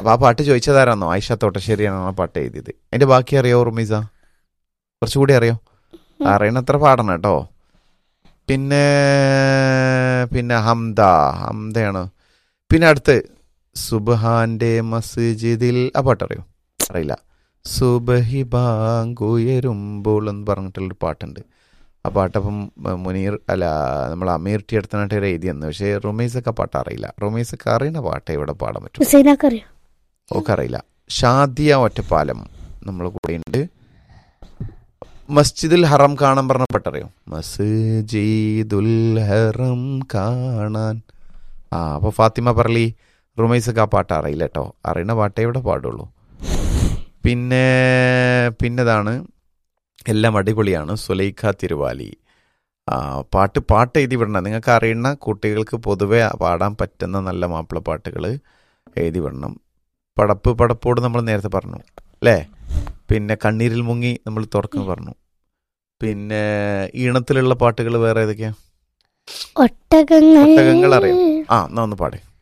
അപ്പൊ ആ പാട്ട് ചോദിച്ചതാരാന്നോ ആയിഷ തോട്ടശ്ശേരിയാണ് ആ പാട്ട് എഴുതിയത് അതിന്റെ ബാക്കി അറിയോ റുമീസ കുറച്ചുകൂടി അറിയോ അറിയണത്ര പാടണം കേട്ടോ പിന്നെ പിന്നെ ഹംദ ഹംദയാണ് പിന്നെ അടുത്ത് സുബഹാന്റെ മസ്ജിദിൽ ആ പാട്ട് അറിയോ അറിയില്ല സുബഹി ബാങ്കുയരുമ്പോൾ എന്ന് പറഞ്ഞിട്ടുള്ളൊരു പാട്ടുണ്ട് ആ പാട്ടപ്പം മ- മുനീർ അല്ല നമ്മൾ അമീർ ടി അടുത്തനായിട്ട് എഴുതിയെന്ന് പക്ഷേ റുമീസൊക്കെ ആ പാട്ട് അറിയില്ല റുമീസൊക്കെ അറിയുന്ന പാട്ടേ ഇവിടെ പാടാൻ പറ്റും ഹുസൈനാക്കറിയോ ഓക്കെ അറിയില്ല ഷാദിയ ഒറ്റപ്പാലം നമ്മൾ കൂടെയുണ്ട് മസ്ജിദുൽ ഹറം കാണാൻ പറഞ്ഞ പാട്ടറിയോ മസ്ജിദുൽ ഹറം കാണാൻ ആ അപ്പൊ ഫാത്തിമ പറലി റുമൈസൊക്കെ ആ പാട്ട് അറിയില്ല കേട്ടോ അറിയുന്ന പാട്ടേ ഇവിടെ പാടുള്ളൂ പിന്നെ പിന്നതാണ് എല്ലാം അടിപൊളിയാണ് സുലൈഖ തിരുവാലി ആ പാട്ട് പാട്ട് എഴുതി വിടണം നിങ്ങൾക്ക് അറിയുന്ന കുട്ടികൾക്ക് പൊതുവെ പാടാൻ പറ്റുന്ന നല്ല മാപ്പിള പാട്ടുകൾ എഴുതി വിടണം പടപ്പ് പടപ്പോട് നമ്മൾ നേരത്തെ പറഞ്ഞു അല്ലേ പിന്നെ കണ്ണീരിൽ മുങ്ങി നമ്മൾ തുറക്കുന്നു പറഞ്ഞു പിന്നെ ഈണത്തിലുള്ള പാട്ടുകൾ വേറെ ഏതൊക്കെയാ ഒട്ടകങ്ങൾ ഒട്ടകങ്ങൾ അറിയാം. ആ എന്നാ ഒന്ന് പാടേ